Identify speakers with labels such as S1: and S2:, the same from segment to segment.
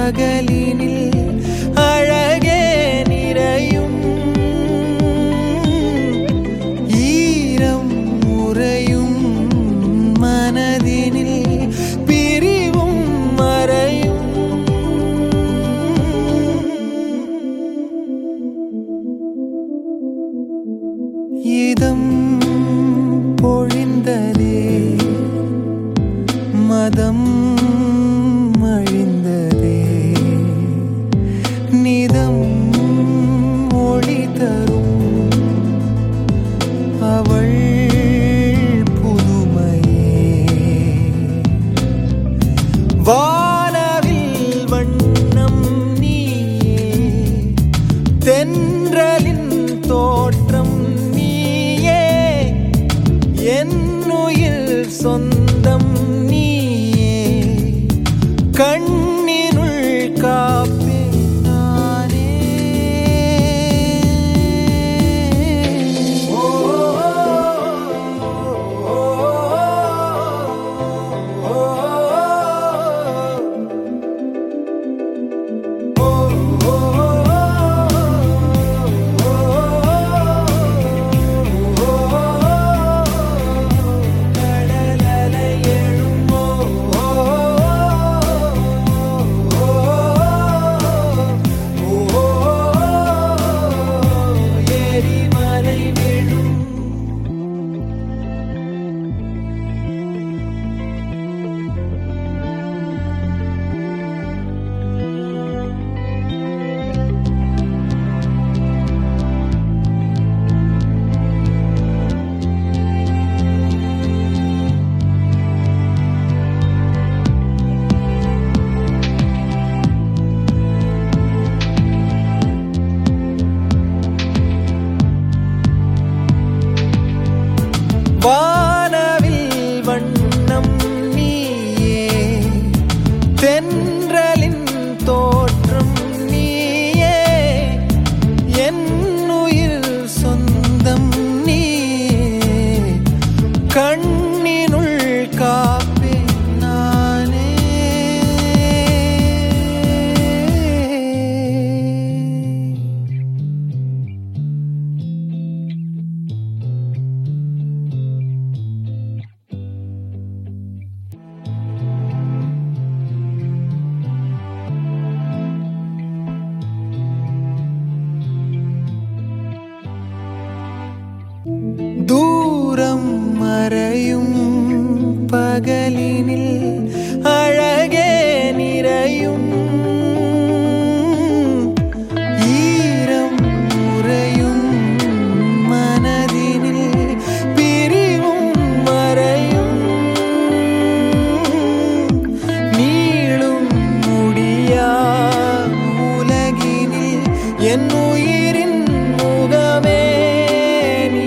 S1: பகலினில் அழகே நிறையும் ஈரம் உறையும் மனதினில் பிரிவும் மறையும் இதம் பொழிந்ததே மதம் அழிந்ததே நிதம் ஒளி தரும் அவள் புதுமையே வானவில் வண்ணம் நீயே தென்றலின் தோற்றம் நீயே என்னுயிர் சொந்தம் நீயே கண்ணினுள் காப்பே நானே ஓ, ஓ, ஓ, ஓ. எரிமலை விழும் வானவில் வண்ணம் நீயே தென்றலின் தோற்றம் நீயே என்னுயிர் சொந்தம் நீயே கண்ணினுள் காப்பே நானே தூரம் மறையும் பகலினில் அழகே நிறையும் ஈரம் உறையும் மனதினில் பிரிவும் மறையும் நீளும் முடியா உலகினில் என் உயிரின் முகமே நீ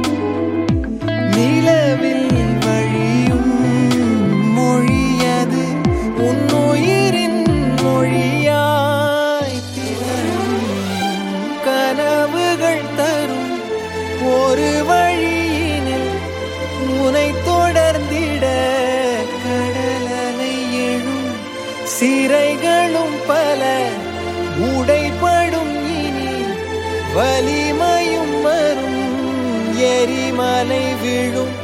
S1: நிலவில் வழியும் மொழியது உன்னுயிரின் மொழியாய் திகழும் கனவுகள் தரும் ஒரு வழியினில் உனை தொடர்ந்திட கடலலை எழும் சிறைகளும் பல உடைப்படும் இனி வலிமையும் வரும் எரிமலை விழும்